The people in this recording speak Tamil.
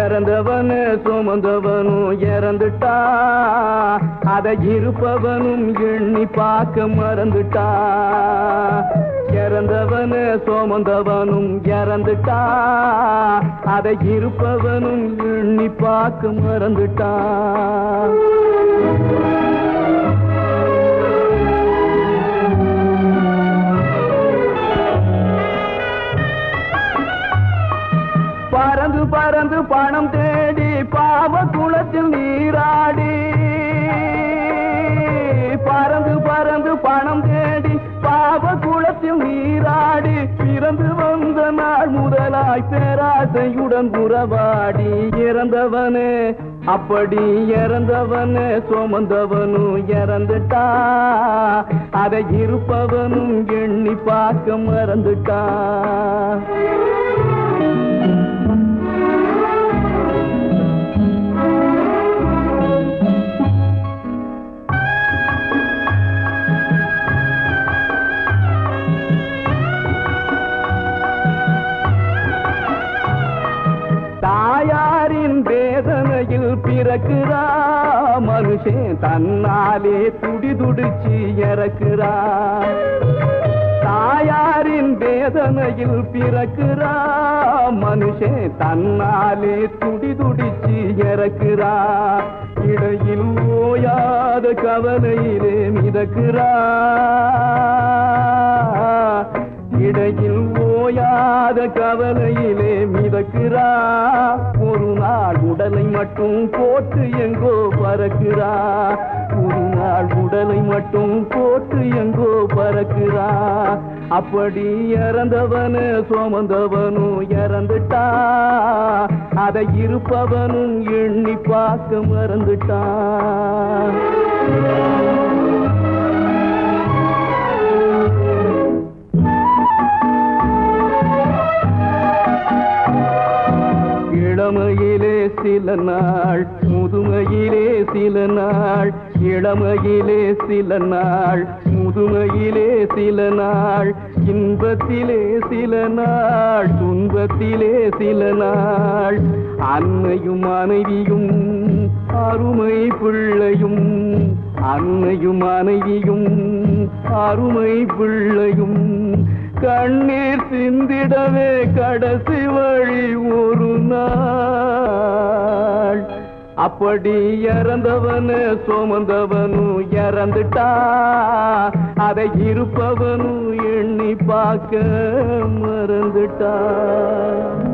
இறந்தவனு சுமந்தவனும் இறந்துட்டா அதை இருப்பவனும் எண்ணி பார்க்க மறந்துட்டா இறந்தவனு சுமந்தவனும் இறந்துட்டா அதை இருப்பவனும் எண்ணி பார்க்க மறந்துட்டா பறந்து பறந்து பணம் தேடி பாவ குளத்தில் நீராடி பறந்து பறந்து பணம் தேடி பாவ குளத்தில் நீராடி பிறந்து வந்த நாள் முதலாய் பேராசையுடன் உறவாடி இறந்தவனே அப்படி இறந்தவனே சுமந்தவனும் இறந்துட்டா அதை இருப்பவனும் எண்ணி பார்க்க மறந்துட்டா தாயாரின் வேதனையில் பிறக்கிறா மனுஷன் தன்னாலே துடி துடிச்சு இறக்கிறா தாயாரின் வேதனையில் பிறக்கிறா மனுஷன் தன்னாலே துடி துடிச்சு இறக்கிறா இடையில் ஓயாத கவலையிலே மிதக்கிறா இடையில் ஓயாத கவலையிலே மிதக்கிறா ஒரு நாள் உடலை மட்டும் போட்டு எங்கோ பறக்கிறா ஒரு நாள் உடலை மட்டும் போட்டு எங்கோ பறக்கிறா அப்படி இறந்தவனு சுமந்தவனும் இறந்துட்டா அதை இருப்பவனும் எண்ணி பார்க்க மறந்துட்டா இளமையிலே சில நாள் முதுமையிலே சில நாள் இளமையிலே சில நாள் முதுமையிலே சில நாள் இன்பத்திலே சில நாள் துன்பத்திலே சில நாள் அன்னையும் மனைவியும் அருமை பிள்ளையும் அன்னையும் மனைவியும் அருமை பிள்ளையும் கண்ணீர் சிந்திடவே கடைசி வழி ஒரு நாள் அப்படி இறந்தவனு சுமந்தவனும் இறந்துட்டா அதை இருப்பவனும் எண்ணி பார்க்க மறந்துட்டா